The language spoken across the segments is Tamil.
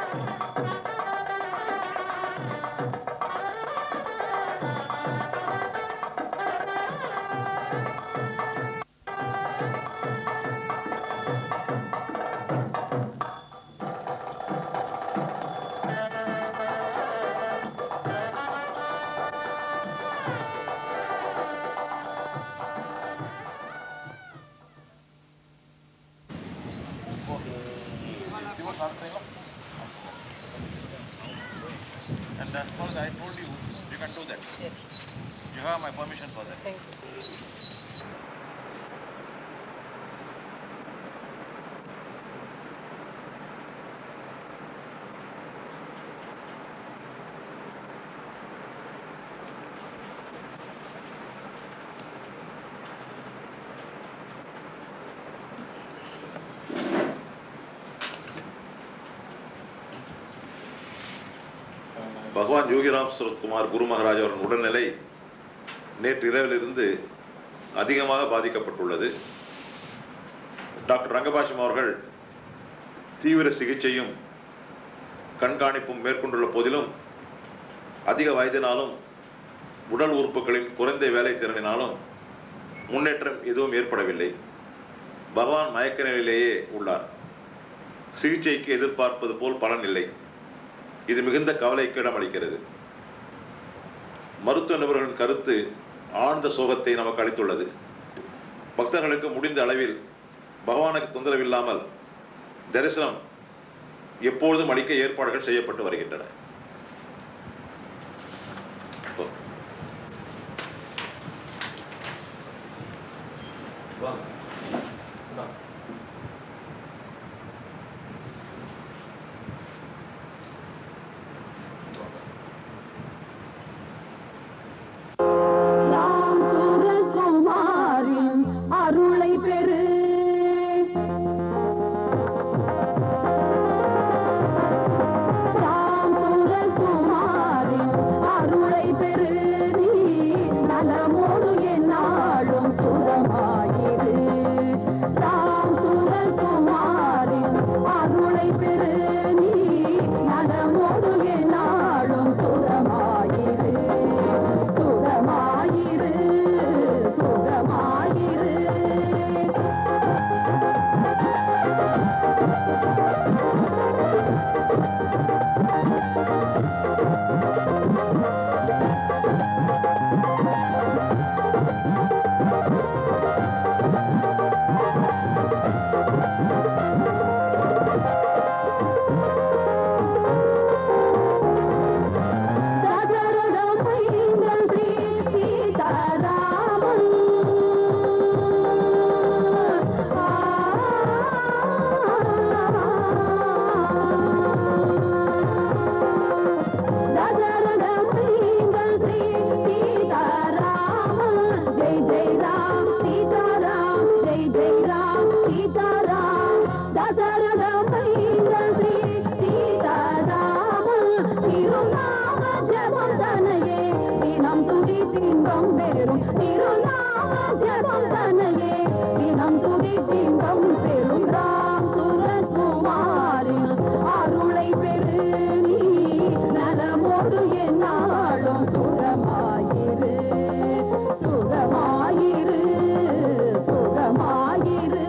And as far as I told you, you can do that. Yes. You have my permission for that. Thank you. பகவான் யோகிராம் சுரத்குமார் குரு மகாராஜ் அவரின் உடல்நிலை நேற்று இரவிலிருந்து அதிகமாக பாதிக்கப்பட்டுள்ளது டாக்டர் ரங்கபாஷம் அவர்கள் தீவிர சிகிச்சையும் கண்காணிப்பும் மேற்கொண்டுள்ள போதிலும் அதிக வயதினாலும் உடல் உறுப்புகளின் குறைந்த வேலை திறனினாலும் முன்னேற்றம் எதுவும் ஏற்படவில்லை பகவான் மயக்க நிலையிலேயே உள்ளார் சிகிச்சைக்கு எதிர்பார்ப்பது போல் பலன் இல்லை இது மிகுந்த கவலைக்கு இடமளிக்கிறது மருத்துவ நிபுணர்களின் கருத்து ஆழ்ந்த சோகத்தை நமக்கு அளித்துள்ளது பக்தர்களுக்கு முடிந்த அளவில் பகவானுக்கு தொந்தரவில்லாமல் தரிசனம் எப்பொழுதும் அளிக்க ஏற்பாடுகள் செய்யப்பட்டு வருகின்றன ராம் சுரகுமாரின் அருளை பெறு ராம் சுரகுமாரின் அருளை பெறு நீ நலமோடு என்னாலும் சுகமாயிரு ராம் சுரகுமாரின் அருளை பெறு நீ நலமோடு என்னாலும் சுகமாயிரு சுகமாயிரு சுகமாயிரு தசரதம் மைந்தன் ஸ்ரீ சீதாராமன் தசரதம் மைந்தன் ஸ்ரீ சீதாராமன் ஜெய் ஜெய் ராம் சீதாராம் ஜெய் ஜெய் ராம் சீதாராம் தசரதம் மைந்தன் ஸ்ரீ சீதாராமன் திருநாம ஜபம் தனையே தினம் துதி தின்பம் பெறும் திருநாம ஜபம் தனையே தினம் துதி தின்பம் பெறும் ராம் சுரகுமாரின் அருளை பெறு நீ நலமோடு என்னாலும் சுகமாயிரு சுகமாயிரு சுகமாயிரு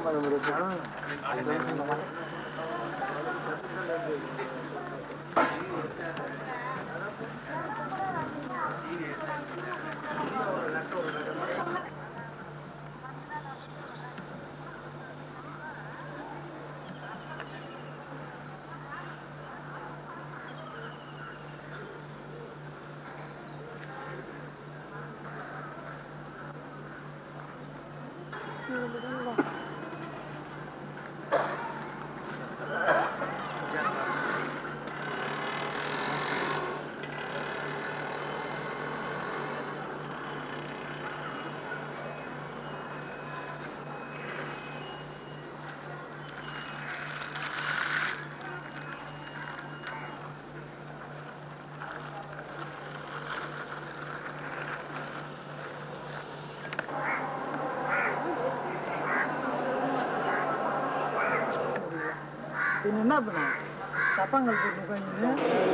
பின்ன என்ன பண்ண சப்பாங்கல் போட்டு உட்காந்து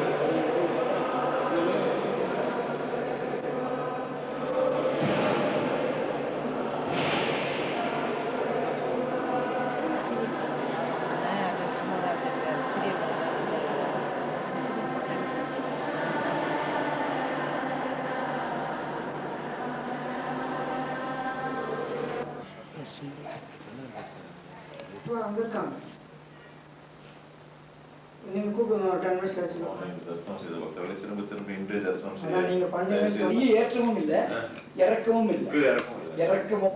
அங்க இருக்காங்க நீங்க கூப்பிடுங்க ஒரு டென் மினிட்ஸ் கழிச்சு தரிசனம் செய்த பக்தர்களை திரும்ப திரும்ப இன்றே தரிசனம் ஆனா நீங்க பண்ணீங்க செய்ய பெரிய ஏற்றமும் இல்ல இறக்கவும் இல்ல கீழே இறக்கவும் இல்லை. இறக்கவும்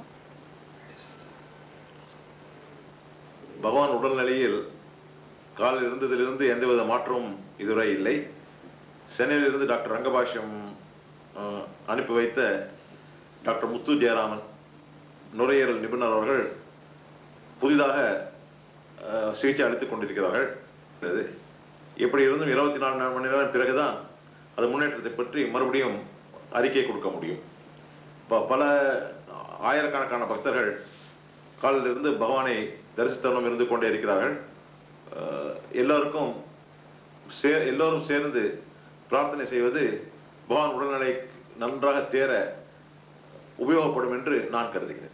பகவான் உடல்நிலையில் காலில் இருந்ததிலிருந்து எந்தவித மாற்றமும் இதுவரை இல்லை சென்னையிலிருந்து டாக்டர் ரங்கபாஷ்யம் அஹ், அனுப்பி வைத்த டாக்டர் முத்து ஜெயராமன் நுரையீரல் நிபுணர் அவர்கள் புதிதாக அஹ், சிகிச்சை அளித்துக் கொண்டிருக்கிறார்கள் இது எப்படி இருந்தும் இருபத்தி நாலு மணி நேரம் பிறகுதான் அது முன்னேற்றத்தை பற்றி மறுபடியும் அறிக்கை கொடுக்க முடியும் ப- பல ஆயிரக்கணக்கான பக்தர்கள் காலில் இருந்து பகவானை தரிசித்தவனும் இருந்து கொண்டே இருக்கிறார்கள் அஹ், எல்லாருக்கும் சே எல்லோரும் சேர்ந்து பிரார்த்தனை செய்வது பகவான் உடல்நிலை நன்றாக தேர உபயோகப்படும் என்று நான் கருதுகிறேன்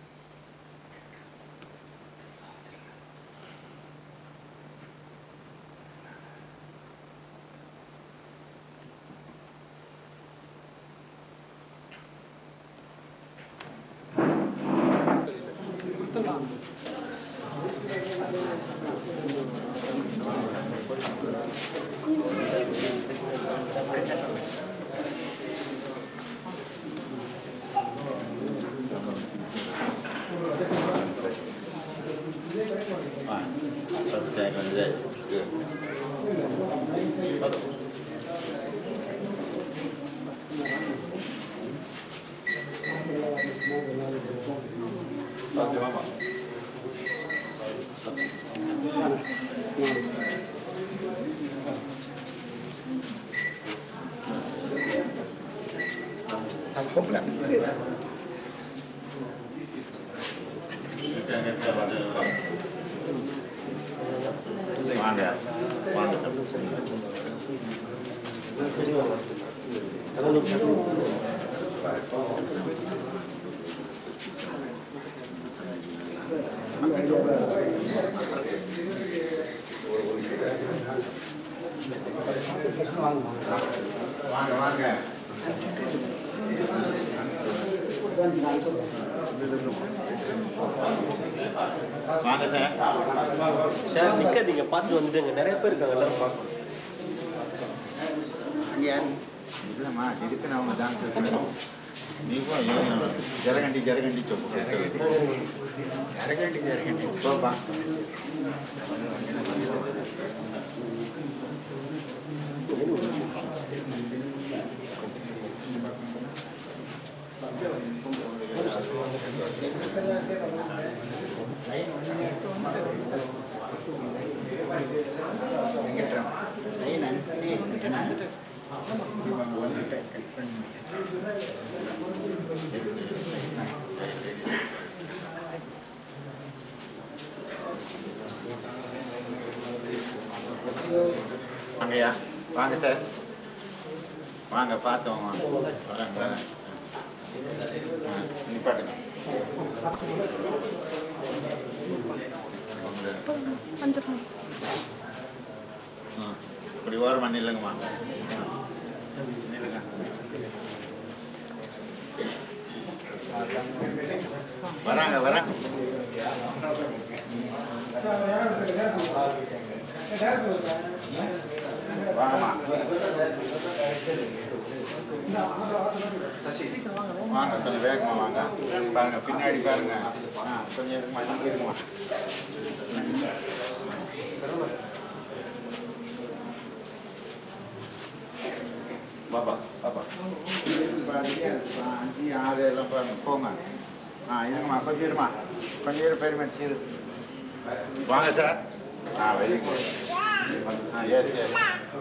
வாங்க வாங்க வாங்க வாங்க வாங்க சார் சார் நிக்காதீங்க பார்த்து வந்துடுங்க நிறைய பேர் இருக்காங்க எல்லாரும் பார்க்கணும் யார் இல்லைம்மா இதுக்கு அவங்க டாக்டர் நீவோ ஜரகண்டி ஜரகண்டி சொல்லு ஜரகண்டி ஜரகண்டி போப்பா வாங்கய்யா வாங்க சார் வாங்க பார்த்தோம் வாங்க வரேன் வரேன் ஆ, நிப்பாட்டுங்க ம். இப்படி ஓரமா நில்லுங்கம்மா நில்லுங்க வராங்க வராங்க வாங்கம்மா வாங்க கொஞ்சம் வேகமா வாங்க பாருங்க பின்னாடி பாருங்க ஆ கொஞ்சம் இருக்குமா நீங்க இருக்குமா பாப்பா பாப்பா பாருங்க அஞ்சு ஆறு எல்லாம் பாருங்க போங்க ஆ இருங்கம்மா கொஞ்சம் இருமா கொஞ்சம் இரு பெருமை சீரு வாங்க sir ah very good ah yes yes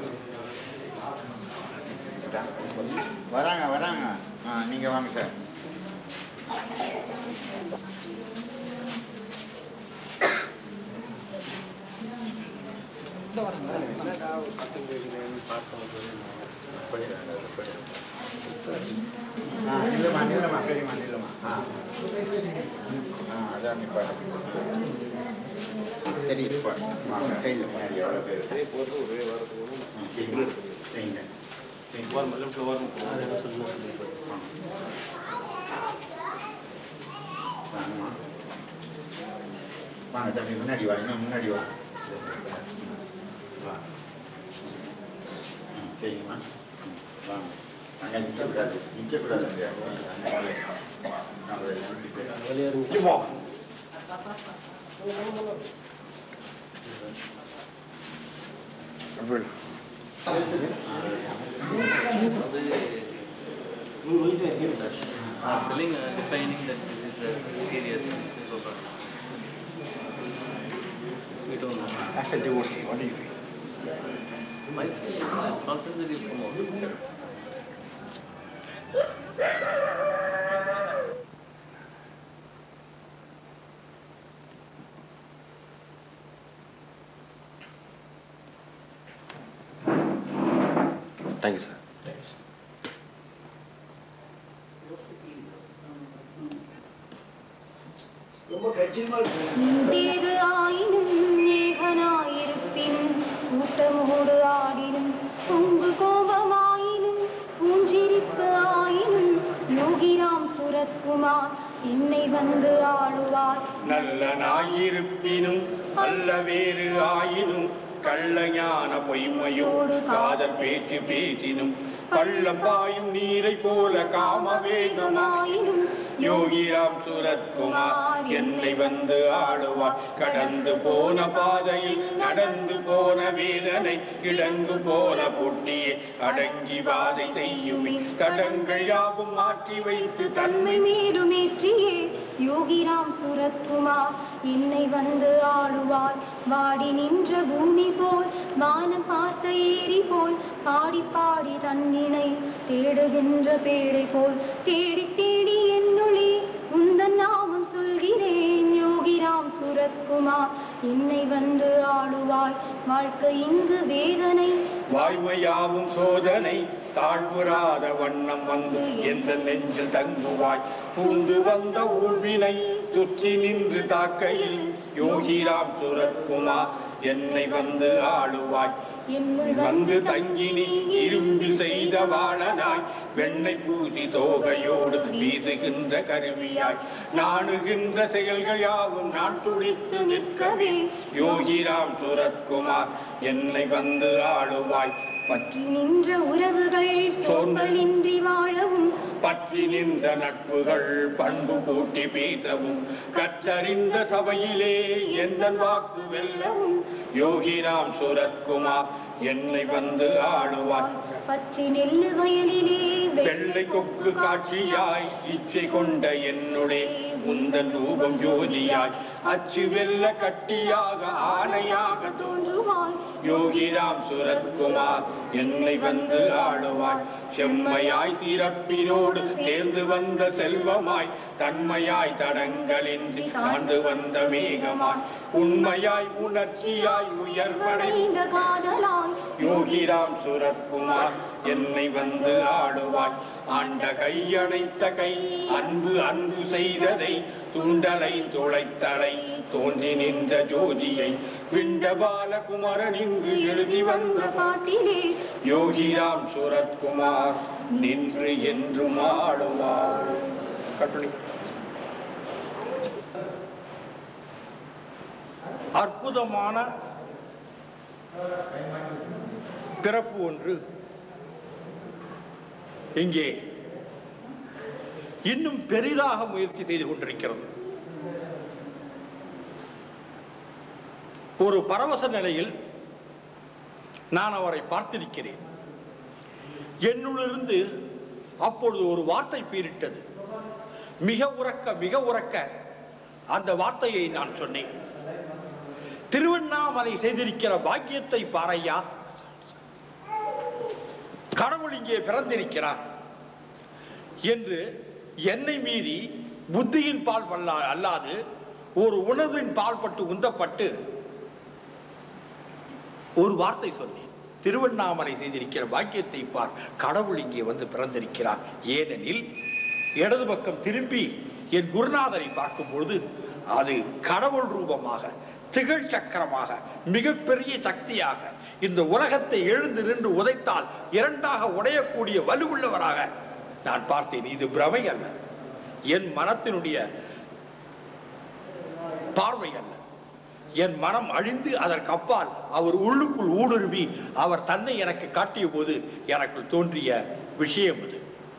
வராங்க வராங்க ஆ நீங்க வாங்க சார் ஆ நில்லுமா நில்லுமா பெரியம்மா நில்லுமா ஆ ஆ அதான் நிப்பாடு சரி இப்போ வாங்க சைடில் முன்னாடி எவ்வளோ பேர் செய்யுங்க அதெல்லாம் சொல்லணும் சொல்லிட்டு வாங்கம்மா வாங்க தம்பி முன்னாடி வா இன்னும் முன்னாடி வா வா ம், சரிங்கம்மா ம், வாங்க அங்கே நிற்கக்கூடாது நிற்கக்கூடாது வெளியே இருங்க telling, uh, defining that this is a serious disorder. We don't know. As a devotee, what do you feel? My feeling, I'm confident that he'll come out. Thank you sir ரொம்ப கச்சிதமா இருக்கு நின்றேது ஆயினும் ஏகனாயிருப்பினும் கூட்டமோடு ஆடினும் பொங்கு கோபமாயினும் பூஞ்சிரிப்பு ஆயினும் யோகிராம் சுரத்குமார் என்னை வந்து ஆளுவார் நல்லனாயிருப்பினும் அல்ல வேறு ஆயினும் கள்ள ஞான பொய்மையோடு காதல் பேச்சு பேசினும் பள்ளம் பாயும் நீரை போல காம வேகமாயினும் யோகிராம் சுரத்குமார் என்னை வந்து ஆடுவார் கடந்து போன பாதையில் நடந்து போன வேதனை கிடங்கு போன பொட்டியே அடங்கி வாதை செய்யுமே தடங்கள் யாவும் மாற்றி வைத்து தன்மை தன்மை மேலுமேற்றியே யோகிராம் சுரத்குமார் என்னை வந்து ஆளுவார் வாடி நின்ற பூமி போல் வானம் பார்த்த ஏரி போல் பாடி பாடி தன்னினை தேடுகின்ற பேடை போல் தேடி தேடி என்னுளே உந்தன் நாமம் சொல்கிறேன் யோகிராம் சுரத்குமார் என்னை வந்து ஆளுவாய் வாழ்க்கை இங்கு வேதனை வாய்மையாவும் சோதனை தாழ்வுறாத வண்ணம் வந்து எந்த நெஞ்சில் தங்குவாய் பூந்து வந்த ஊழ்வினை சுற்றி நின்று தாக்கையில் யோகிராம் சுரத்குமார் என்னை வந்து ஆளுவாய் என்னுள் வந்து தங்கி நீ இரும்பில் செய்த வாழனாய் வெண்ணை பூசி தோகையோடு வீசுகின்ற கருவியாய் நாணுகின்ற செயல்கள் யாவும் நான் துடித்து நிற்கவே யோகிராம் சுரத்குமார் என்னை வந்து ஆளுவாய் பற்றி நின்ற உறவுகள் சோம்பலின்றி வாழவும் பற்றி நின்ற நட்புகள் பண்பு கூட்டி பேசவும் கற்றறிந்த சபையிலே எந்த வாக்கு வெல்லவும் யோகிராம் சுரத்குமார் என்னை வந்து ஆளுவாய் பச்சை நெல்லு வயலிலே வெள்ளை கொக்கு காட்சியாய் இச்சை கொண்ட என்னுடைய உந்தன் ரூபம் ஜோதியாய் அச்சு வெல்ல கட்டியாக ஆணையாக தோன்றுவாய் யோகிராம் சுரத்குமார் என்னை வந்து ஆளுவாய் செம்மையாய் சிறப்பினோடு சேர்ந்து வந்த செல்வமாய் தன்மையாய் தடங்களின்றி தாழ்ந்து வந்த மேகமாய் உண்மையாய் உணர்ச்சியாய் உயர்வடை இந்த காதலாய் யோகிராம் சுரத்குமார் என்னை வந்து ஆடுவாய் ஆண்ட கையணைத்த கை அன்பு அன்பு செய்ததை துண்டலை துளைத்தலை தோன்றி நின்ற ஜோதியை விண்ட பாலகுமரன் இங்கு எழுதி வந்த பாட்டிலே யோகிராம் சுரத்குமார் நின்று என்றும் ஆளுவார் கற்பனை அற்புதமான பிறப்பு ஒன்று இங்கே இன்னும் பெரிதாக முயற்சி செய்து கொண்டிருக்கிறது ஒரு பரவச நிலையில் நான் அவரை பார்த்திருக்கிறேன் என்னுள்ளிருந்து அப்பொழுது ஒரு வார்த்தை பீரிட்டது மிக உறக்க மிக உறக்க அந்த வார்த்தையை நான் சொன்னேன் திருவண்ணாமலை செய்திருக்கிற பாக்கியத்தை பாரையா கடவுள் இங்கே பிறந்திருக்கிறார் என்று என்னை மீறி புத்தியின் பால் வல்லா அல்லாது ஒரு உணர்வின் பால் பட்டு உந்தப்பட்டு ஒரு வார்த்தை சொன்னேன் திருவண்ணாமலை செய்திருக்கிற பாக்கியத்தை பார் கடவுள் இங்கே வந்து பிறந்திருக்கிறார் ஏனெனில் இடது பக்கம் திரும்பி என் குருநாதரை பார்க்கும் பொழுது அது கடவுள் ரூபமாக திகழ் சக்கரமாக மிகப்பெரிய சக்தியாக இந்த உலகத்தை எழுந்து நின்று உதைத்தால் இரண்டாக உடையக்கூடிய வலுவுள்ளவராக நான் பார்த்தேன் இது பிரமை அல்ல என் மனத்தினுடைய பார்வை அல்ல என் மனம் அழிந்து அதற்கு அப்பால் அவர் உள்ளுக்குள் ஊடுருவி அவர் தன்னை எனக்கு காட்டிய போது எனக்கு தோன்றிய விஷயம் இது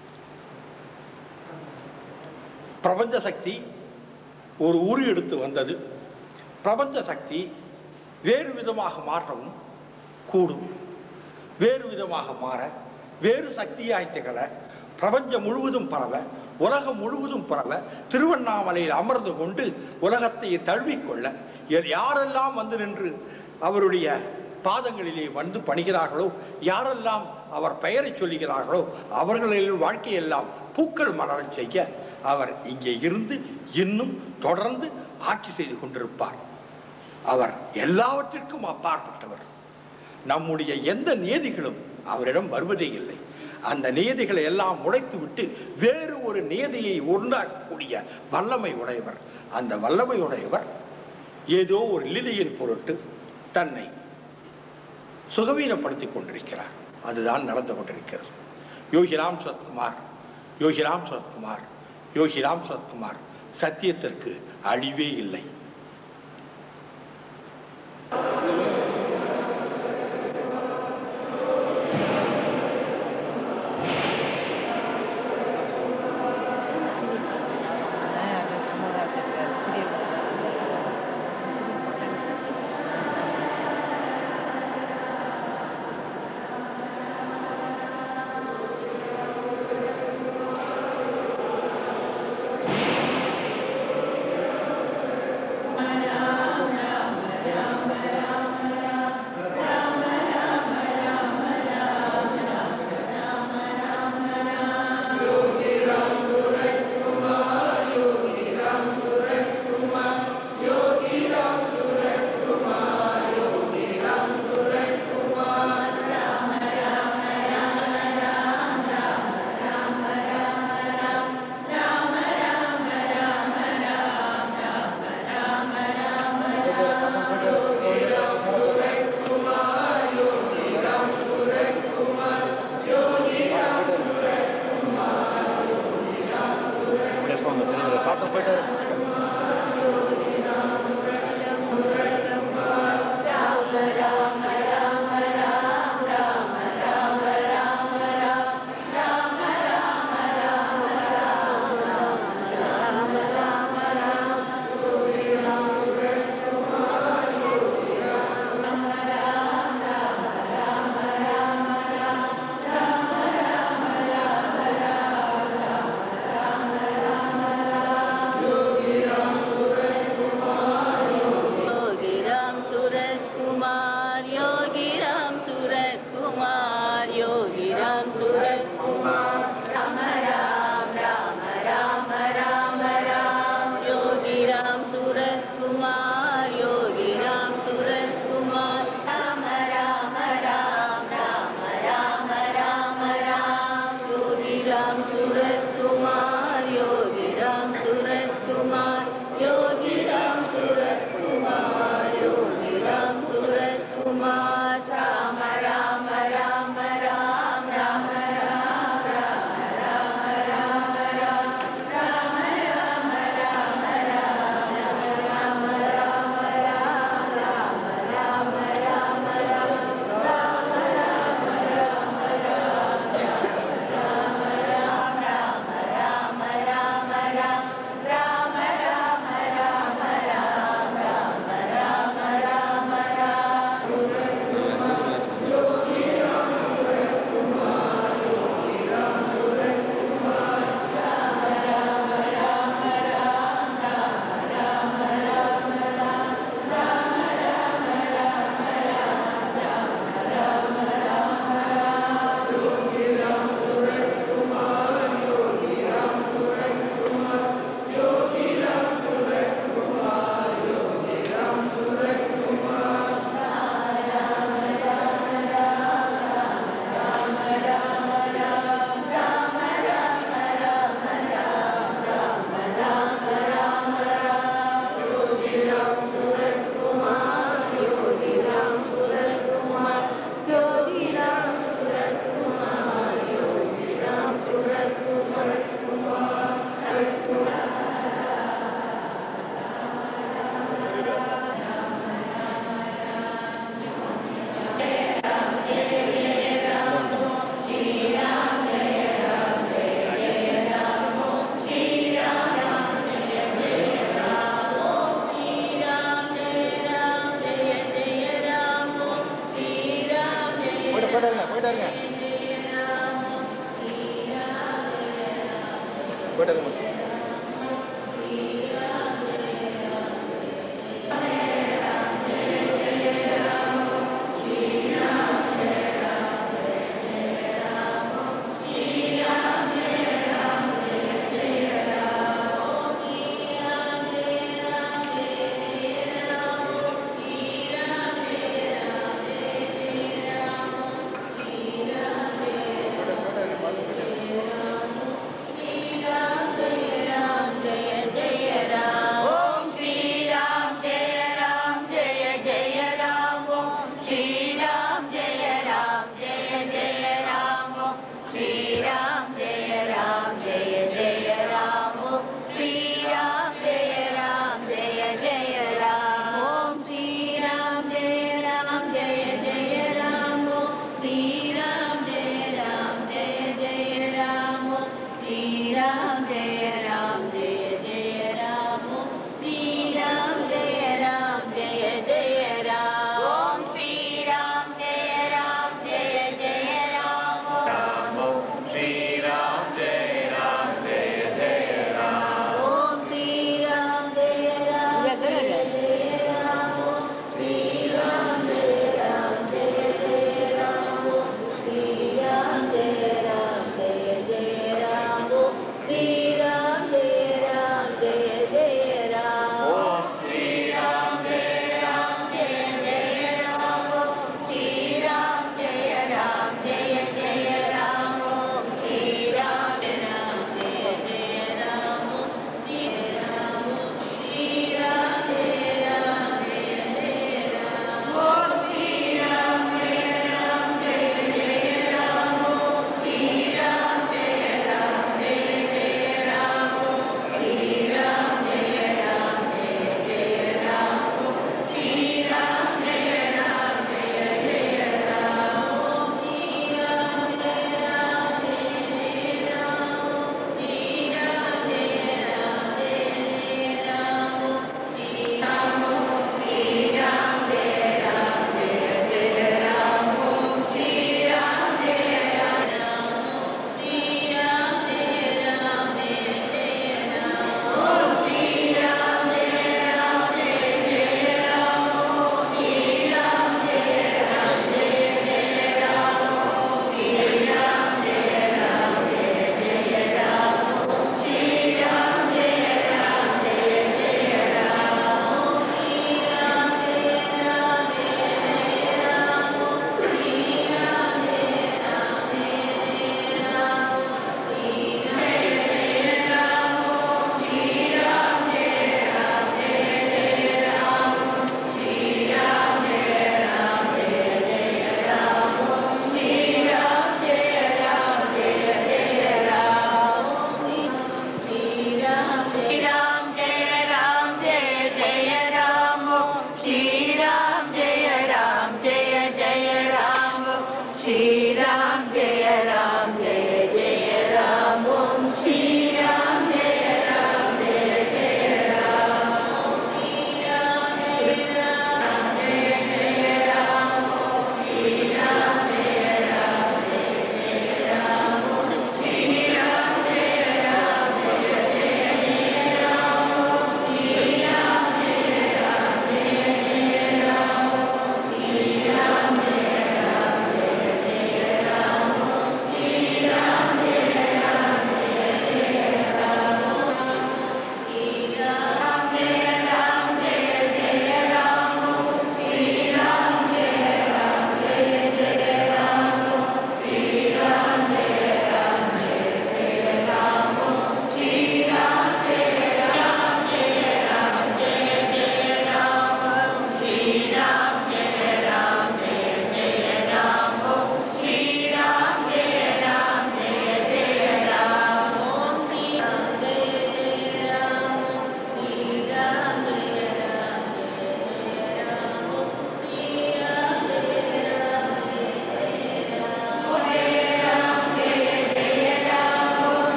பிரபஞ்ச சக்தி ஒரு உரு எடுத்து வந்தது பிரபஞ்ச சக்தி வேறு விதமாக மாற்றவும் கூடும் வேறு விதமாக மாற வேறு சக்தியாய் திகழ பிரபஞ்சம் முழுவதும் பரவ உலகம் முழுவதும் பரவ திருவண்ணாமலையில் அமர்ந்து கொண்டு உலகத்தை தழுவிக்கொள்ள யா- யாரெல்லாம் வந்து நின்று அவருடைய பாதங்களிலே வந்து பணிகிறார்களோ யாரெல்லாம் அவர் பெயரை சொல்லுகிறார்களோ அவர்களின் வாழ்க்கையெல்லாம் பூக்கள் மலரச் செய்ய அவர் இங்கே இருந்து இன்னும் தொடர்ந்து ஆட்சி செய்து கொண்டிருப்பார் அவர் எல்லாவற்றிற்கும் அப்பாற்பட்டவர் நம்முடைய எந்த நியதிகளும் அவரிடம் வருவதே இல்லை அந்த நியதிகளை எல்லாம் உடைத்து விட்டு வேறு ஒரு நியதியை உண்டாக்கக்கூடிய வல்லமை உடையவர் அந்த வல்லமை உடையவர் ஏதோ ஒரு லீலையின் பொருட்டு தன்னை சுகவீனப்படுத்திக் கொண்டிருக்கிறார் அதுதான் நடந்து கொண்டிருக்கிறது யோகிராம் சத்குமார் யோகிராம் சத்குமார் யோகிராம் சத்குமார் சத்தியத்திற்கு அழிவே இல்லை அதை சும்மா தான் வச்சிருக்காரு சீரியல்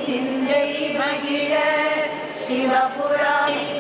சிந்தை மகிழ சிவபுராணி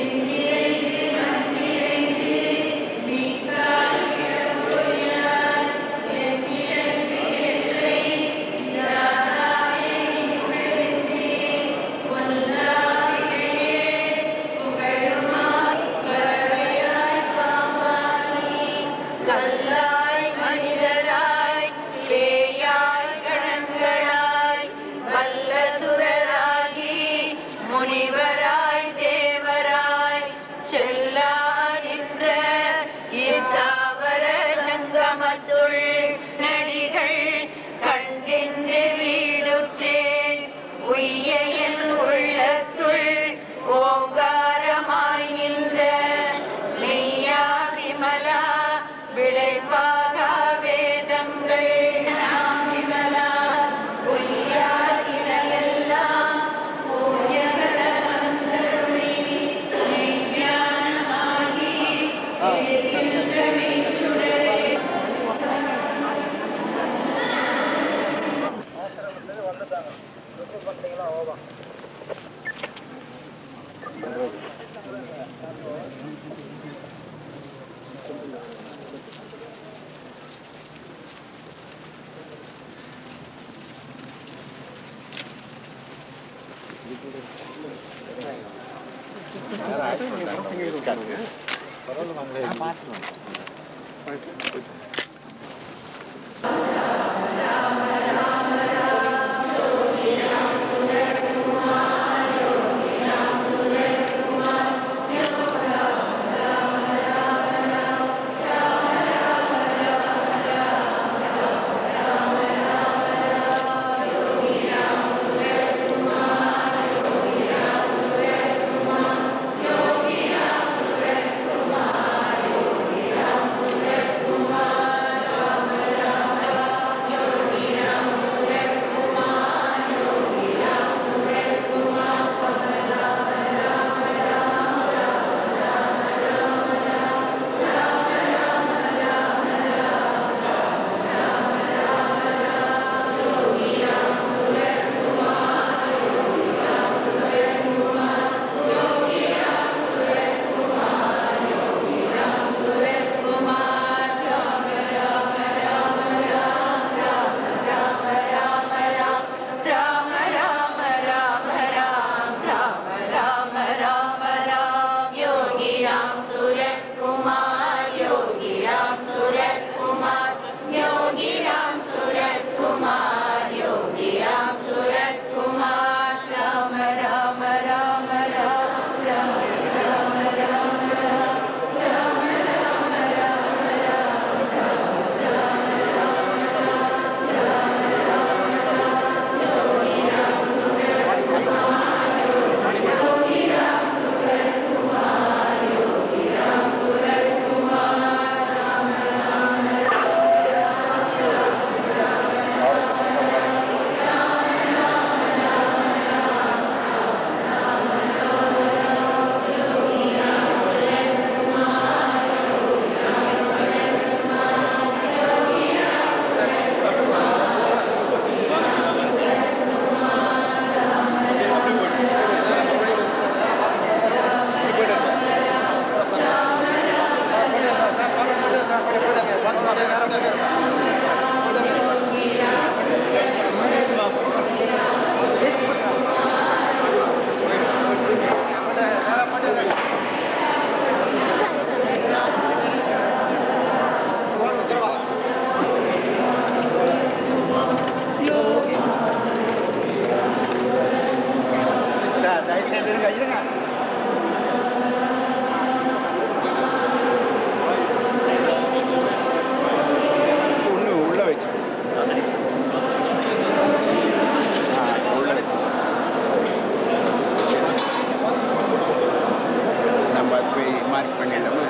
கல்லாய் மனிதராய் பேயாய் கணங்களாய் வல்ல சுரராகி முனிவராய் தேவராய் செல்லா நின்ற இத்தாவர சங்கமத்துள் நடிகள் கண்டின்று வீடுற்றேன் உய்ய என் உள்ளத்துள் ஓங்காரமாய் நின்ற மெய்யா விமலா விளைவாக வேதங்கள் நாம் விமலா பொய்யா இலையெல்லாம் பூயகர வந்தருளி மெய்ஞானமாகி எழுகின்ற மெய்ச்சுடரே ராம ராம ராம ராம் ராம ராம ராம ராம் யோகி ராம் சுரத்குமார் யோகி ராம் சுரத்குமார் யோகி ராம் சுரத்குமார் யோகி ராம் சுரத்குமார் ராம ராம ராம ராம் ராம ராம ராம ராம் ராம ராம ராம ராம் தயவுசெய்து இருங்க இருங்க ஒன்று உள்ள வச்சு ஆ, உள்ள வச்சு நம்ம அது போய் மார்க் பண்ணிடலாமா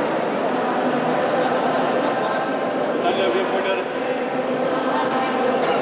அப்படியே போயிட்டாரு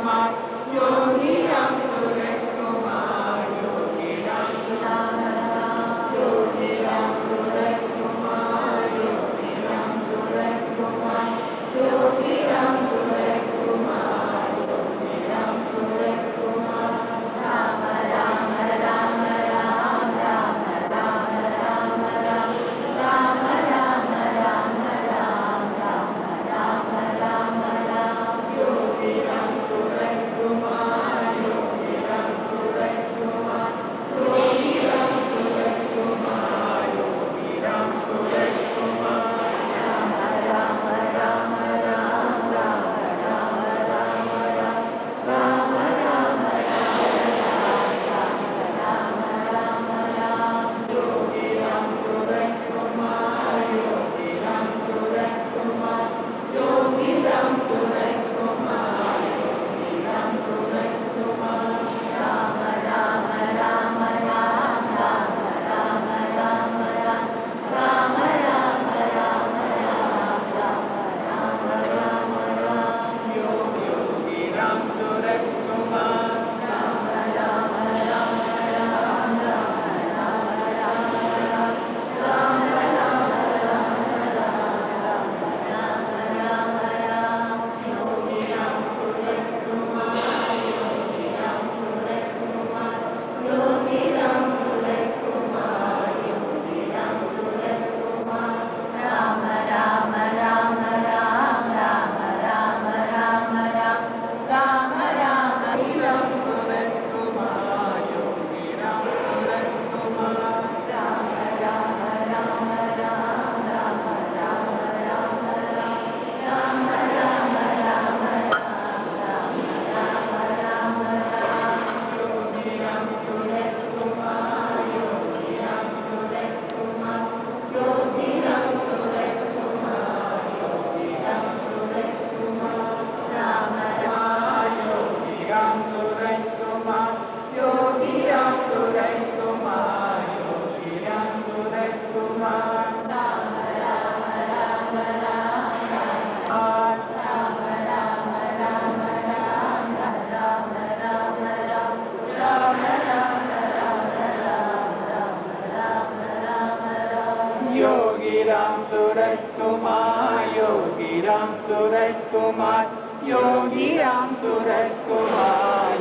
योगी राम सूरज कुमार योगी राम सूरज कुमार योगी राम सूरज कुमार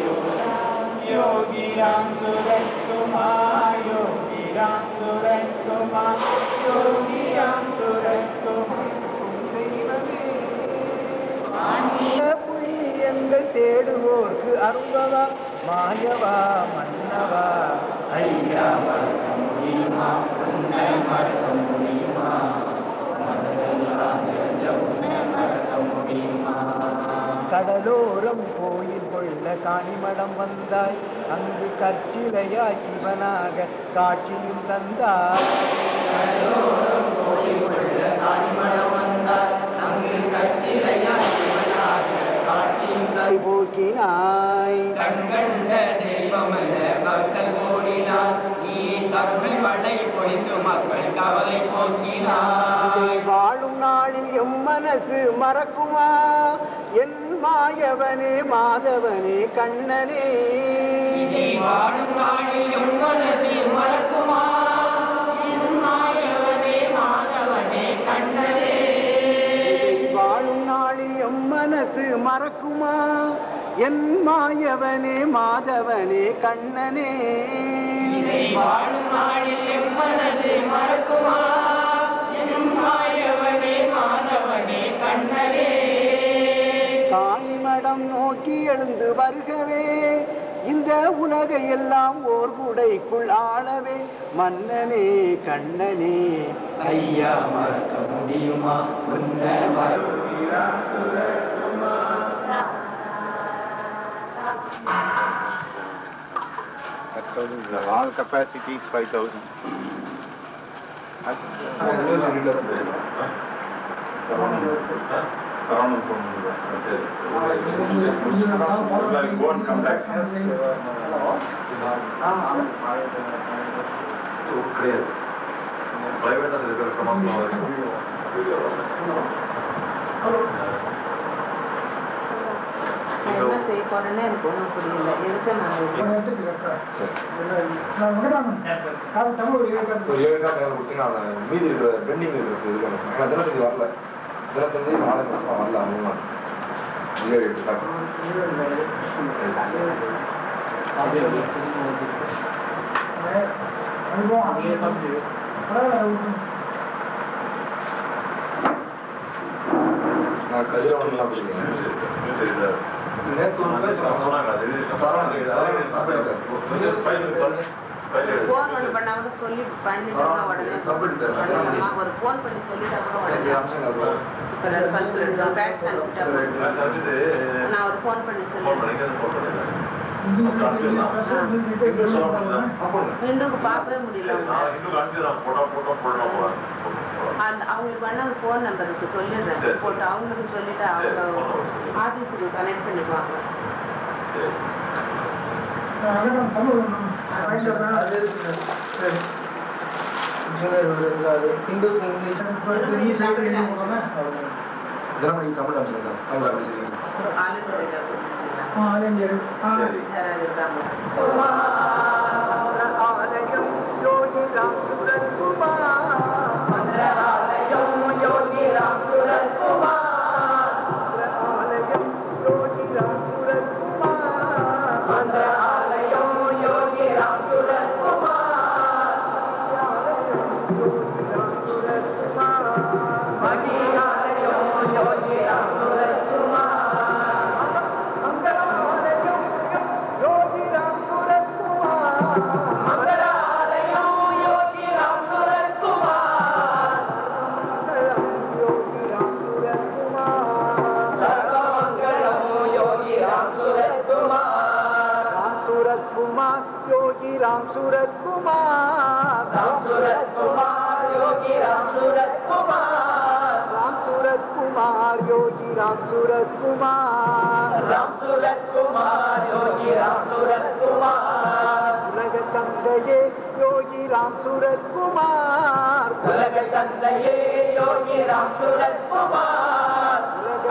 योगी राम सूरज कुमार योगी राम सूरज कुमार योगी राम सूरज कुमार புண்ணியங்கள் தேடுவோர்க்கு அருள்பவா மாயவா மன்னவா ஐயா மறக்க முடியுமா உன்னை மறக்க முடியுமா மனசெல்லாம் தெரிஞ்ச உன்னை மறக்க முடியுமா கடலோரம் கோயில் கொள்ள காணிமடம் வந்தாய் அங்கு கற்சிலையாய் சிவனாக காட்சியும் தந்தாய் கடலோரம் கோயில் கொள்ள காணிமடம் வந்தாய் அங்கு கற்சிலையாய் சிவனாக காட்சியும் தாய் போக்கினாய் கண்கண்ட தெய்வமல்ல பக்தர் ஓடினார் நீ கருணை மழை பொழிந்து மக்கள் கவலை போக்கினார் இதை வாழும் நாளில் எம் மனசு மறக்குமா என் மாயவனே மாதவனே கண்ணனே இதை வாழும் நாளில் எம் மனசு மறக்குமா என் மாயவனே மாதவனே கண்ணனே இதை வாழும் நாளில் எம் மனசு மறக்குமா என் மாயவனே மாதவனே கண்ணனே இதை வாழும் நாளில் எம் மனசு மறக்குமா என் மாயவனே மாதவனே கண்ணனே காணிமடம் நோக்கி எழுந்து வருகவே இந்த உலகை எல்லாம் ஓர் குடைக்குள் ஆளவே மன்னனே கண்ணனே ஐயா மறக்க முடியுமா உன்னை மறக்க That total is all capacity is 5,000. நீங்கள் செய்ய போறேன்னு எனக்கு ஒன்றும் புரியல எதுக்கு நான் ஒரு ஏழு நாள் மேலே விட்டு நான் மீதி இருக்கிற பெண்டிங் இருக்கிறது இது பண்ணேன் ஏன்னா தினத்தந்தி வரல தினத்தந்தி நாளை மாதம் வரல அவங்க ஏழு எட்டு காட்டு நான் கதிரவன்லாம் பிடிக்கிறேன் நேற்று ஒரு பேச்சு ஃபோன் ஒன்று பண்ணா கூட சொல்லி பண்ணிட்டோம்னா உடனே ஆமா, ஒரு ஃபோன் பண்ணி சொல்லிட்டா கூட உடனே இப்போ ரெஸ்பான்ஸ் எடுத்தோம் பேக்ஸ் அனுப்பிட்டா போதும். நான் ஒரு ஃபோன் பண்ணி சொல்லிடுறேன் இந்துக்கு பார்க்கவே முடியல அவங்க. அந்த அவங்களுக்கு வேணா ஒரு ஃபோன் நம்பர் இருக்கு சொல்லிடுறேன் போட்டு அவங்களுக்கு சொல்லிட்டு அவங்க ஆஃபீஸுக்கு கனெக்ட் பண்ணிக்குவாங்க தினமணி தமிழ் அமைச்சர் சார் தமிழ் அமைச்சர் ஒரு ஆளுநர் யாராவது இருக்காங்க राम सूरत कुमार योगी राम सूरत कुमार राम सूरत कुमार योगी राम सूरत कुमार राम सूरत कुमार योगी राम सूरत कुमार राम सूरत कुमार योगी राम सूरत कुमार உலக தந்தையே யோகி ராம் சூரத் குமார் உலக தந்தையே யோகி ராம் சூரத் குமார் உலக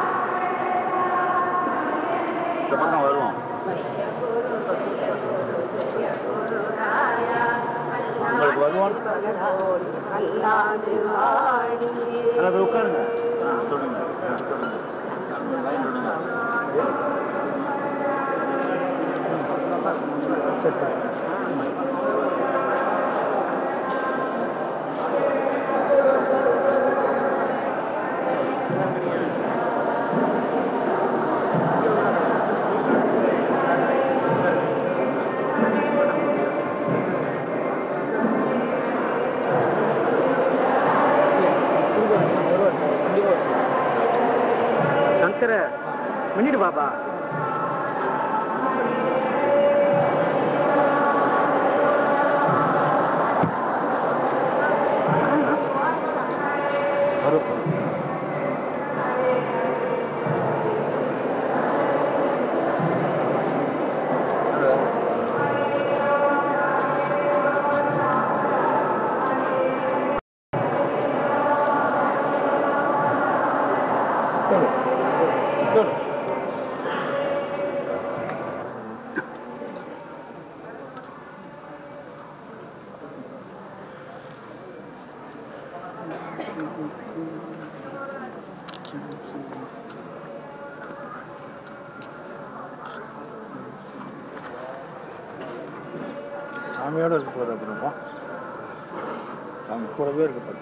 இந்த பக்கம் வருவோம் உங்களுக்கு வருவான் அல்லாது வாழியே அதாவது உட்காருங்க ஆ சொல்லுங்க ஆ, சொல்லுங்க லைன் சொல்லுங்க சரி சரி சங்கர மின்னிடு பாப்பா சாமியோட இருக்க போகுது அப்புறமா சாமி கூடவே இருக்க போகுது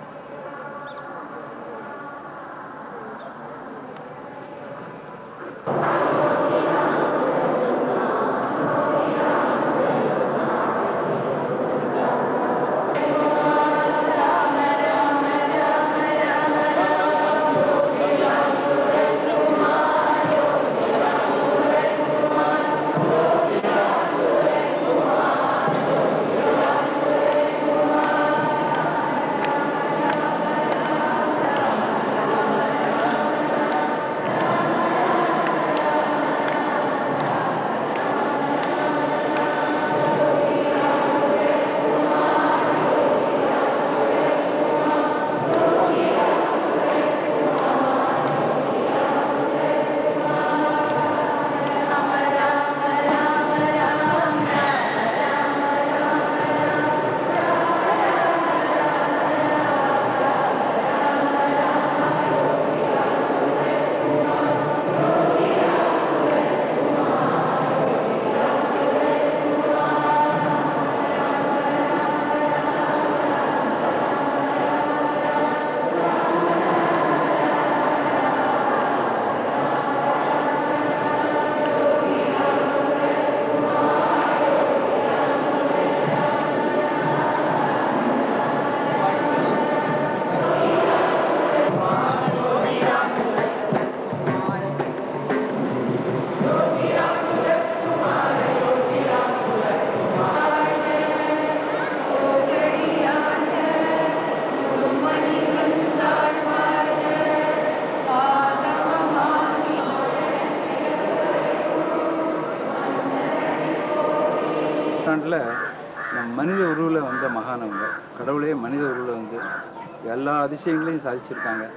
நூற்றாண்டில் நம் மனித உருவில் வந்த மகானவங்க கடவுளே மனித உருவில் வந்து எல்லா அதிசயங்களையும் சாதிச்சிருக்காங்க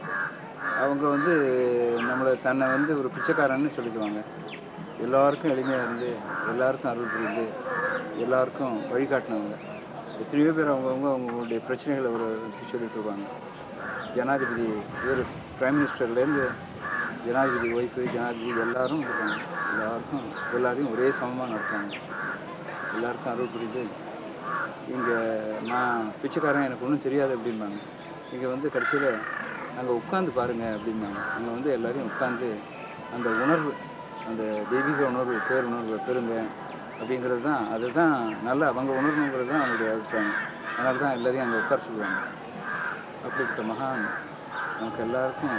அவங்க வந்து நம்மளை தன்னை வந்து ஒரு பிச்சைக்காரன்னு சொல்லிக்குவாங்க எல்லாருக்கும் எளிமையாக இருந்து எல்லாருக்கும் அருள் புரிந்து எல்லாருக்கும் வழிகாட்டினவங்க எத்தனையோ பேர் அவங்கவுங்க அவங்களுடைய பிரச்சனைகளை ஒரு வச்சு சொல்லிட்டு இருப்பாங்க ஜனாதிபதி இவர் பிரைம் மினிஸ்டர்லேருந்து ஜனாதிபதி ஒய்ஃபு ஜனாதிபதி எல்லாரும் இருக்காங்க எல்லாருக்கும் எல்லாரையும் ஒரே சமமாக நடத்துவாங்க எல்லாருக்கும் அருள் புரிந்து இங்கே நான் பிச்சைக்காரன் எனக்கு ஒன்றும் தெரியாது அப்படிம்பாங்க இங்கே வந்து கடைசியில் அங்கே உட்காந்து பாருங்க அப்படிம்பாங்க அங்கே வந்து எல்லாரையும் உட்காந்து அந்த உணர்வு அந்த தெய்வீக உணர்வு பேர் உணர்வு பெருங்க அப்படிங்கிறது தான் அதுதான் நல்லா அவங்க உணர்வுங்கிறது தான் அவங்களுடைய அபிப்பிராயம் அதனால தான் எல்லாரையும் அங்கே உட்கார சொல்லுவாங்க அப்படிப்பட்ட மகான் நமக்கு எல்லாருக்கும்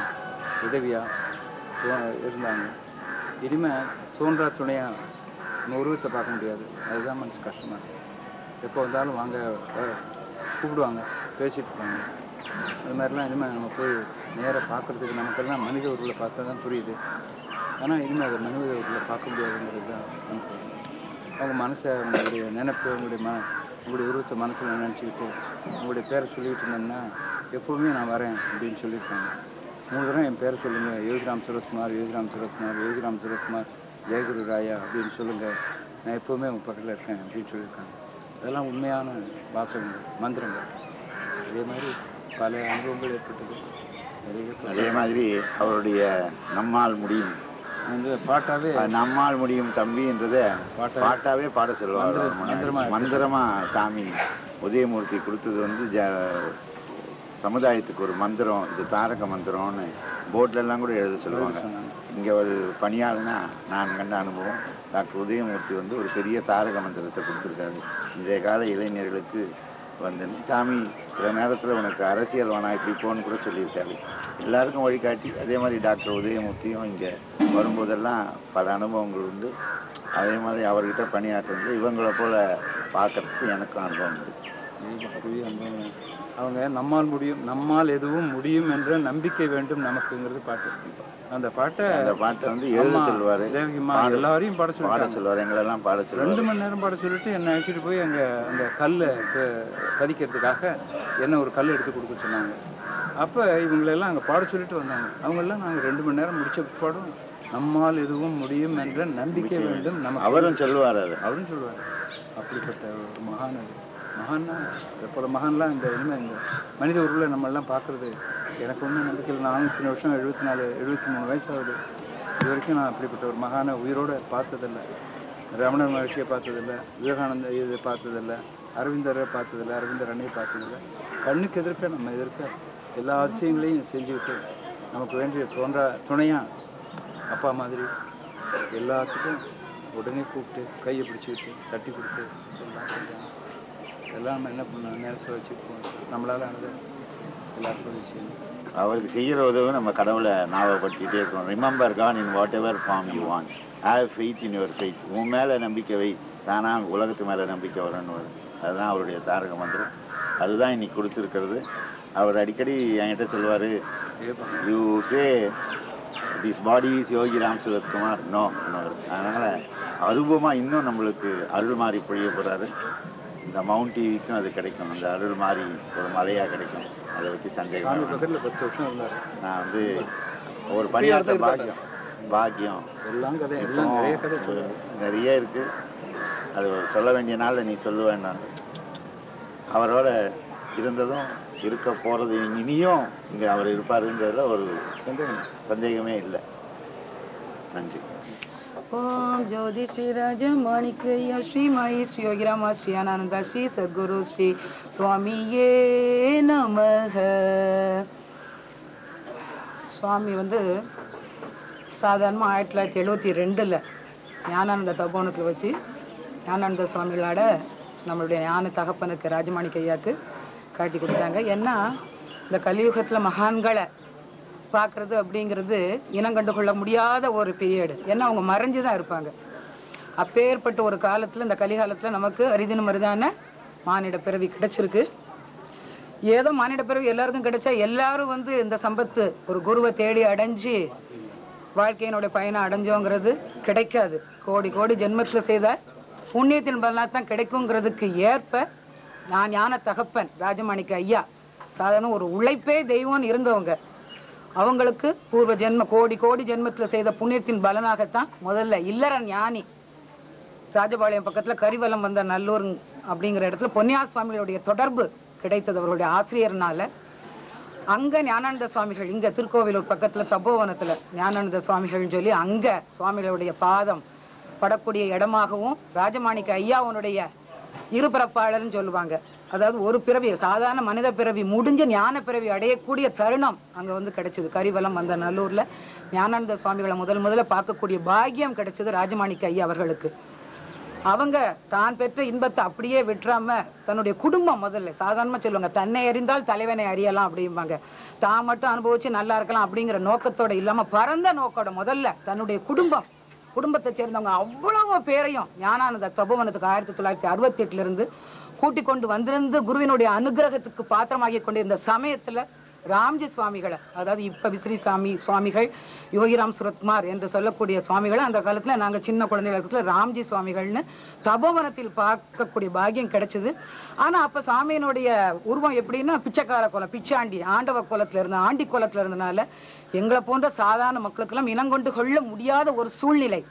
உதவியாக இருந்தாங்க இனிமேல் தோன்றா துணையாக நம்ம உருவத்தை பார்க்க முடியாது அதுதான் மனசு கஷ்டமாக இருக்கு எப்போ வந்தாலும் வாங்க அஹ், கூப்பிடுவாங்க பேசிட்டு இருப்பாங்க அது மாதிரிலாம் இனிமேல் நம்ம போய் நேராக பார்க்குறதுக்கு நமக்கெல்லாம் மனித உருவில் பார்த்தா தான் புரியுது ஆனால் இனிமேல் அதை மனித உருவில் பார்க்க முடியாதுங்கிறது தான் நமக்கு அவங்க மனசை உங்களுடைய நினைப்பு உங்களுடைய ம உங்களுடைய உருவத்தை மனசில் நினச்சிக்கிட்டு உங்களுடைய பேரை சொல்லிக்கிட்டு இருந்தோம்னா எப்போவுமே நான் வரேன் அப்படின்னு சொல்லியிருக்காங்க மூணு தடவை என் பேரை சொல்லுங்கள் யோகிராம் சுரத்குமார் யோகிராம் சுரத்குமார் யோகிராம் சுரத்குமார் ஜெயகுரு ராயா அப்படின்னு சொல்லுங்கள் நான் எப்போவுமே உங்கள் பக்கத்தில் இருக்கேன் அப்படின்னு சொல்லியிருக்காங்க அதெல்லாம் உண்மையான வாசகங்கள் மந்திரங்கள் அதே மாதிரி பல அனுபவங்கள் ஏற்பட்டது நிறைய அதே மாதிரி அவருடைய நம்மால் முடியும் வந்து பாட்டாவே அது நம்மால் முடியும் தம்பின்றத பாட்டா- பாட்டாவே பாட சொல்லுவார் மந்திர- அவர் முன்னாடி. மந்திரமா இருக்கு. மந்திரமா சாமி உதயமூர்த்தி கொடுத்தது வந்து ஜ சமுதாயத்துக்கு ஒரு மந்திரம் இது தாரக மந்திரம்னு போர்ட்ல எல்லாம் கூட எழுத சொல்லுவாங்க இங்க ஒரு பணியாளனா நான் கண்ட அனுபவம் டாக்டர் உதயமூர்த்தி வந்து ஒரு பெரிய தாரக மந்திரத்தை கொடுத்துருக்காரு இன்றைய கால இளைஞர்களுக்கு வந்து சாமி சில நேரத்துல உனக்கு அரசியல் வேணாம் இப்படி போன்னு கூட சொல்லியிருக்காரு எல்லாருக்கும் வழிகாட்டி அதே மாதிரி டாக்டர் உதயமூர்த்தியும் இங்க வரும்போதெல்லாம் பல அனுபவங்கள் உண்டு அதே மாதிரி அவர்கிட்ட பணியாற்றுறது இவங்களை போல பார்க்கறதுக்கு எனக்கும் அனுபவம் உண்டு பெரிய அனுபவம். அவங்க நம்மால் முடியும் நம்மால் எதுவும் முடியும் என்ற நம்பிக்கை வேண்டும் நமக்குங்கிறது பாட்டு அந்த பாட்டை அந்த பாட்டை வந்து எழுத அம்மா, சொல்லுவாரு தேவகிம்மா பாட- எல்லாரையும் பாட பாட சொல்லிட்டாங்க. சொல்லுவாரு எங்களெல்லாம் பாட ரெண்டு சொல்லுவாரு மணி நேரம் பாட சொல்லிட்டு என்னை அழைச்சிட்டு போய் அங்கே அந்த கல்லை ப- பதிக்கிறதுக்காக என்ன ஒரு கல் எடுத்து கொடுக்க சொன்னாங்க அப்போ இவங்களெல்லாம் அங்கே பாட சொல்லிட்டு வந்தாங்க அவங்கெல்லாம் நாங்கள் ரெண்டு மணி நேரம் முடிச்ச பிற்பாடும் நம்மால் எதுவும் முடியும் என்ற நம்பிக்கை வேண்டும் நமக்கு அவரும் சொல்லுவார் அது அவரும் சொல்லுவார் அப்படிப்பட்ட ஒரு மகான் அது மகான்னா இதை போல மகான்லாம் இந்த இனிமேல் இந்த மனித உருவில் நம்ம எல்லாம் பார்க்குறது எனக்கு ஒன்றும் நம்பிக்கை இல்லை நானும் இத்தனை வருஷம் எழுபத்தி நாலு எழுபத்தி மூணு வயசு ஆகுது இது வரைக்கும் நான் அப்படிப்பட்ட ஒரு மகானை உயிரோட பார்த்ததில்ல ரமணர் மகர்ஷியை பார்த்ததில்ல விவேகானந்த இது பார்த்ததில்ல அரவிந்தரை பார்த்ததில்ல அரவிந்தர் அன்னையை பார்த்ததில்ல கண்ணுக்கு எதிர்க்க நம்ம எதிர்க்க எல்லா அதிசயங்களையும் செஞ்சுக்கிட்டு நமக்கு வேண்டிய தோன்றா துணையா அப்பா மாதிரி எல்லாத்துக்கும் உடனே கூப்பிட்டு கையை பிடிச்சிக்கிட்டு தட்டி கொடுத்து எல்லாம் செஞ்சாங்க எல்லாம் நம்ம என்ன பண்ணோம் நேரத்தை வச்சுருப்போம் நம்மளால ஆனது எல்லாருக்கும் உதவி செய்யணும் அவருக்கு செய்யற உதவி நம்ம கடவுளை ஞாபகப்படுத்திட்டே இருக்கோம் remember con in whatever form you want have faith in your faith உன் மேல நம்பிக்கை வை தானா உலகத்து மேல நம்பிக்கை வரணும் அதுதான் அவருடைய தாரக மந்திரம் அதுதான் இன்னைக்கு கொடுத்துருக்கிறது அவர் அடிக்கடி என்கிட்ட சொல்லுவாரு you say this body is Yogi Ram Suratkumar no அதனால அருபமா இன்னும் நம்மளுக்கு அருள் மாறி பொழிய போறாரு இந்த மவுண்ட் டிவிக்கும் அது கிடைக்கும் அந்த அருள் மாறி ஒரு மலையா கிடைக்கும் அதை பத்தி சந்தேகம் சாமி வேண்டாம். பக்கத்தில் பத்து வருஷம் இருந்தார் நான் வந்து ஒரு பணியாற்ற பாக்கியம் பாக்கியம் எல்லாம் கதை எல்லாம் நிறைய கதை இப்போ சொல்லுவார் நிறைய இருக்கு அது சொல்ல வேண்டிய நாள்ல நீ சொல்லுவேன் நான் அவரோட இருந்ததும் இருக்க போறது இனியும் இங்க அவர் இருப்பாருன்றதுல ஒரு சந்தேகமே இல்லை நன்றி ஓம் ஜோதி ஸ்ரீ ராஜ மாணிக்கையா ஸ்ரீ மாயி ஸ்ரீ யோகிராமா ஸ்ரீ அனானந்தா ஸ்ரீ சத்குரு ஸ்ரீ சுவாமியே நமக சுவாமி வந்து சாதாரணமாக ஆயிரத்தி தொள்ளாயிரத்தி எழுபத்தி ரெண்டில் ஞானானந்த தபோனத்தில் வச்சு ஞானானந்த சுவாமிகளோட நம்மளுடைய ஞான தகப்பனுக்கு ராஜமாணிக்க ஐயாக்கு காட்டி கொடுத்தாங்க ஏன்னா இந்த கலியுகத்தில் மகான்களை பார்க்கறது அப்படிங்கிறது இனம் கண்டு கொள்ள முடியாத ஒரு பீரியடு ஏன்னா அவங்க மறைஞ்சு தான் இருப்பாங்க அப்பேற்பட்ட ஒரு காலத்தில் இந்த கலிகாலத்தில் நமக்கு அரிதினும் அரிதான மானிட பிறவி கிடைச்சிருக்கு ஏதோ மானிட பிறவி எல்லாருக்கும் கிடைச்சா எல்லாரும் வந்து இந்த சம்பத்து ஒரு குருவை தேடி அடைஞ்சு வாழ்க்கையினுடைய பயணம் அடைஞ்சோங்கிறது கிடைக்காது கோடி கோடி ஜென்மத்தில் செய்த புண்ணியத்தின் பலனா தான் கிடைக்குங்கிறதுக்கு ஏற்ப நான் ஞான தகப்பன் ராஜமாணிக்க ஐயா சாதாரண ஒரு உழைப்பே தெய்வம்னு இருந்தவங்க அவங்களுக்கு பூர்வ ஜென்ம கோடி கோடி ஜென்மத்துல செய்த புண்ணியத்தின் பலனாகத்தான் முதல்ல இல்லற ஞானி ராஜபாளையம் பக்கத்துல கரிவலம் வந்த நல்லூர் அப்படிங்கிற இடத்துல பொன்னியா சுவாமிகளுடைய தொடர்பு கிடைத்தது அவருடைய ஆசிரியர்னால அங்க ஞானானந்த சுவாமிகள் இங்க திருக்கோவிலூர் பக்கத்துல தபோவனத்துல ஞானானந்த சுவாமிகள்னு சொல்லி அங்க சுவாமிகளுடைய பாதம் படக்கூடிய இடமாகவும் ராஜமாணிக்க ஐயாவுனுடைய இருபிறப்பாளர்னு சொல்லுவாங்க அதாவது ஒரு பிறவி சாதாரண மனித பிறவி முடிஞ்ச ஞான பிறவி அடையக்கூடிய தருணம் அங்க வந்து கிடைச்சது கரிவலம் வந்த நல்லூர்ல ஞானானந்த சுவாமிகளை முதல் முதல்ல பார்க்கக்கூடிய பாக்கியம் கிடைச்சது ராஜமாணிக்க ஐயா அவர்களுக்கு அவங்க தான் பெற்ற இன்பத்தை அப்படியே விட்டுறாம தன்னுடைய குடும்பம் முதல்ல சாதாரணமா சொல்லுவாங்க தன்னை அறிந்தால் தலைவனை அறியலாம் அப்படிம்பாங்க தான் மட்டும் அனுபவிச்சு நல்லா இருக்கலாம் அப்படிங்கிற நோக்கத்தோட இல்லாம பரந்த நோக்கோட முதல்ல தன்னுடைய குடும்பம் குடும்பத்தை சேர்ந்தவங்க அவ்வளவு பேரையும் ஞானானந்த தபோவனத்துக்கு ஆயிரத்தி தொள்ளாயிரத்தி அறுபத்தி எட்டுல இருந்து கூட்டிக் கொண்டு வந்திருந்து குருவினுடைய அனுகிரகத்துக்கு பாத்திரமாகி கொண்டிருந்த சமயத்துல ராம்ஜி சுவாமிகளை அதாவது இப்ப விஸ்ரீ சாமி சுவாமிகள் யோகிராம் சுரத்குமார் என்று சொல்லக்கூடிய சுவாமிகளை அந்த காலத்துல நாங்க சின்ன குழந்தைகள் இருக்கிற ராம்ஜி சுவாமிகள்னு தபோவனத்தில் பார்க்கக்கூடிய பாக்கியம் கிடைச்சது ஆனா அப்ப சாமியினுடைய உருவம் எப்படின்னா பிச்சைக்கார குலம் பிச்சாண்டி ஆண்டவ குலத்துல இருந்த ஆண்டி குலத்துல இருந்தனால எங்களை போன்ற சாதாரண மக்களுக்கெல்லாம் இனங்கொண்டு கொள்ள முடியாத ஒரு சூழ்நிலை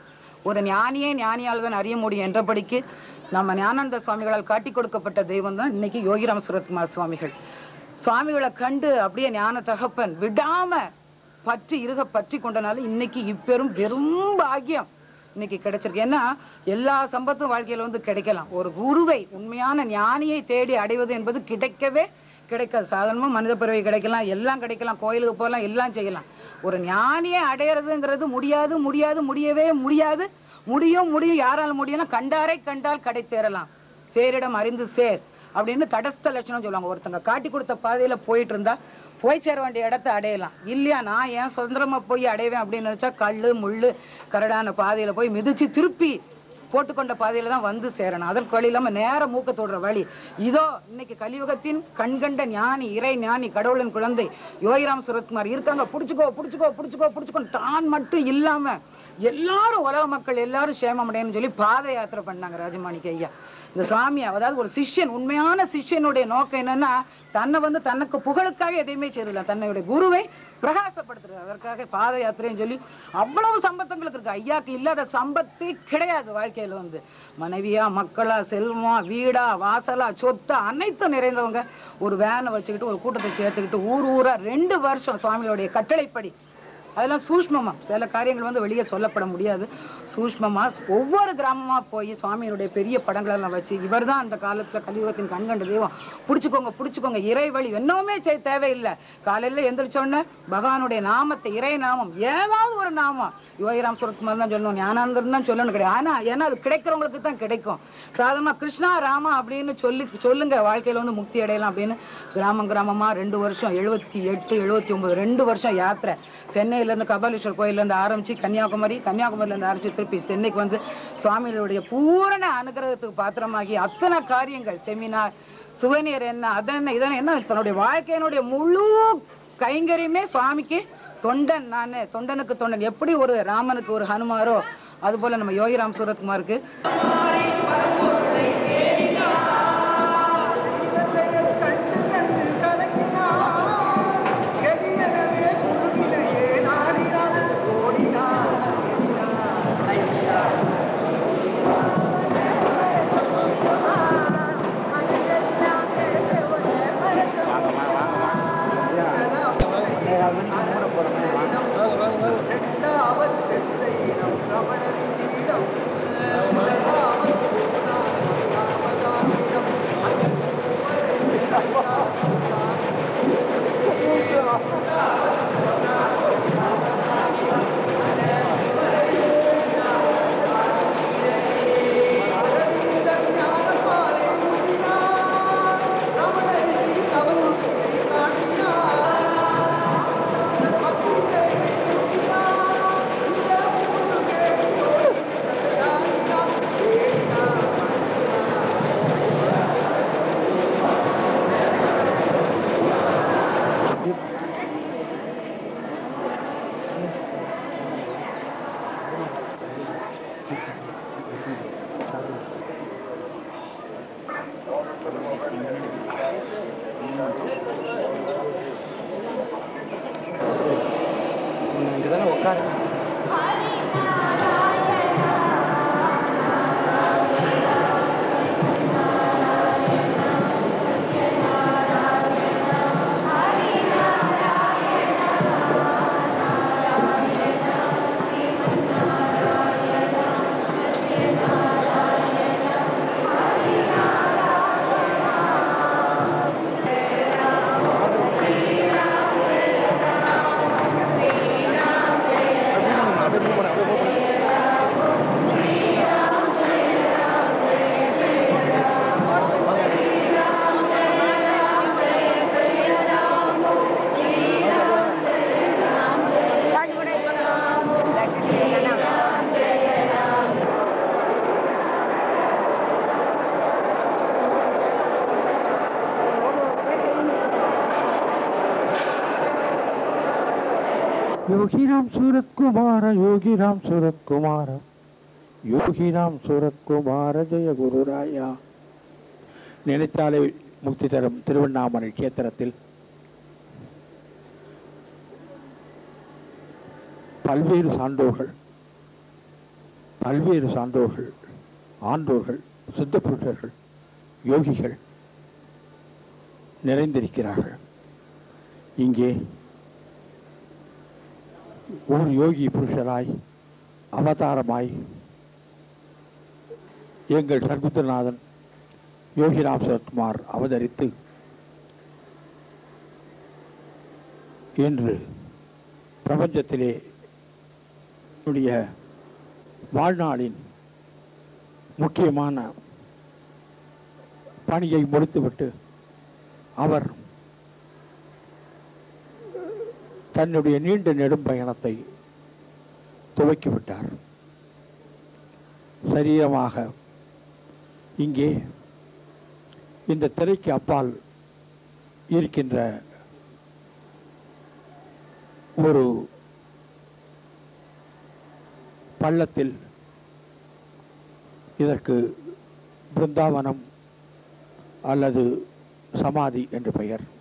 ஒரு ஞானியே ஞானியால் தான் அறிய முடியும் என்றபடிக்கு நம்ம ஞானானந்த சுவாமிகளால் காட்டி கொடுக்கப்பட்ட தெய்வம் தான் இன்னைக்கு யோகிராம் சுரத்குமார் சுவாமிகள் சுவாமிகளை கண்டு அப்படியே ஞான தகப்பன் விடாம பற்றி இருக பற்றி கொண்டனால இன்னைக்கு இப்பெரும் பெரும் பாக்கியம் இன்னைக்கு கிடைச்சிருக்கு ஏன்னா எல்லா சம்பத்தும் வாழ்க்கையில வந்து கிடைக்கலாம் ஒரு குருவை உண்மையான ஞானியை தேடி அடைவது என்பது கிடைக்கவே கிடைக்காது சாதாரணமா மனித பிறவை கிடைக்கலாம் எல்லாம் கிடைக்கலாம் கோயிலுக்கு போகலாம் எல்லாம் செய்யலாம் ஒரு ஞானியை அடையிறதுங்கிறது முடியாது முடியாது முடியவே முடியாது முடியும் முடியும் யாரால முடியும்னா கண்டாரை கண்டால் கடை தேரலாம் சேரிடம் அறிந்து சேர் அப்படின்னு தடஸ்த லட்சணம் சொல்லுவாங்க ஒருத்தங்க காட்டி கொடுத்த பாதையில போயிட்டு இருந்தா போய் சேர வேண்டிய இடத்த அடையலாம் இல்லையா நான் ஏன் சுதந்திரமா போய் அடைவேன் அப்படின்னு நினைச்சா கல்லு முள்ளு கரடான பாதையில போய் மிதிச்சு திருப்பி போட்டுக்கொண்ட பாதையில தான் வந்து சேரணும் அதற்கு வழி இல்லாம நேர மூக்க தொடுற வழி இதோ இன்னைக்கு கலியுகத்தின் கண்கண்ட ஞானி இறை ஞானி கடவுளின் குழந்தை யோகிராம் சுரத்குமார் இருக்காங்க புடிச்சுக்கோ புடிச்சுக்கோ புடிச்சுக்கோ புடிச்சுக்கோ தான் மட்டும் இல்லாம எல்லாரும் உலக மக்கள் எல்லாரும் சேமமடையணும்னு சொல்லி பாத யாத்திரை பண்ணாங்க ராஜமாணிக்க ஐயா இந்த சுவாமி அதாவது ஒரு சிஷ்யன் உண்மையான சிஷ்யனுடைய நோக்கம் என்னன்னா தன்னை வந்து தனக்கு புகழுக்காக எதையுமே செய்யல தன்னுடைய குருவை பிரகாசப்படுத்துறது அதற்காக பாத யாத்திரைன்னு சொல்லி அவ்வளவு சம்பத்தங்களுக்கு இருக்கு ஐயாக்கு இல்லாத சம்பத்தே கிடையாது வாழ்க்கையில வந்து மனைவியா மக்களா செல்வமா வீடா வாசலா சொத்தா அனைத்தும் நிறைந்தவங்க ஒரு வேனை வச்சுக்கிட்டு ஒரு கூட்டத்தை சேர்த்துக்கிட்டு ஊர் ஊரா ரெண்டு வருஷம் சுவாமியோடைய கட்டளைப்படி அதெல்லாம் சூஷ்மமா சில காரியங்கள் வந்து வெளியே சொல்லப்பட முடியாது சூஷ்மமா ஒவ்வொரு கிராமமா போய் சுவாமியினுடைய பெரிய படங்களெல்லாம் வச்சு இவர்தான் அந்த காலத்துல கலியுகத்தின் கண்கண்ட தெய்வம் பிடிச்சுக்கோங்க பிடிச்சுக்கோங்க இறை வழி என்னவுமே செய்ய தேவையில்லை காலையில எந்திரிச்ச உடனே பகவானுடைய நாமத்தை இறை நாமம் ஏதாவது ஒரு நாமம் யோகிராம் சுரத்குமார் தான் சொல்லணும் ஞானானந்தர் தான் சொல்லணும் கிடையாது ஆனா ஏன்னா அது கிடைக்கிறவங்களுக்கு தான் கிடைக்கும் சாதாரணமா கிருஷ்ணா ராமா அப்படின்னு சொல்லி சொல்லுங்க வாழ்க்கையில வந்து முக்தி அடையலாம் அப்படின்னு கிராமம் கிராமமா ரெண்டு வருஷம் எழுபத்தி எட்டு எழுபத்தி ஒன்பது ரெண்டு வருஷம் யாத்திரை சென்னையில இருந்து கபாலீஸ்வர் கோயில்ல இருந்து ஆரம்பிச்சு கன்னியாகுமரி கன்னியாகுமரியில இருந்து ஆரம்பிச்சு திருப்பி சென்னைக்கு வந்து சுவாமிகளுடைய பூரண அனுகிரகத்துக்கு பாத்திரமாகி அத்தனை காரியங்கள் செமினார் சுவனீர் என்ன அதென்ன இதென்ன என்ன தன்னுடைய வாழ்க்கையினுடைய முழு கைங்கரியமே சுவாமிக்கு தொண்டன் நானு தொண்டனுக்கு தொண்டன் எப்படி ஒரு ராமனுக்கு ஒரு ஹனுமாரோ அது போல நம்ம யோகிராம் சூரத்குமாருக்கு இங்கதானே உட்காரு யோகிராம் சூரத் குமார யோகிராம் சூரத் குமார யோகிராம் சூரத் குமார ஜெய குருராயா நினைத்தாலே முக்தி தரும் திருவண்ணாமலை கேத்திரத்தில் பல்வேறு சான்றோர்கள் பல்வேறு சான்றோர்கள் ஆன்றோர்கள் சித்த புருஷர்கள் யோகிகள் நிறைந்திருக்கிறார்கள் இங்கே ஒரு யோகி புருஷராய் அவதாரமாய் எங்கள் சர்க்குத்தநாதன் யோகிராம் சரத்குமார் அவதரித்து இன்று பிரபஞ்சத்திலே என்னுடைய வாழ்நாளின் முக்கியமான பணியை முடித்துவிட்டு அவர் தன்னுடைய நீண்ட நெடும் பயணத்தை துவக்கிவிட்டார் சரீரமாக இங்கே இந்த திரைக்கு அப்பால் இருக்கின்ற ஒரு பள்ளத்தில் இதற்கு பிருந்தாவனம் அல்லது சமாதி என்று பெயர்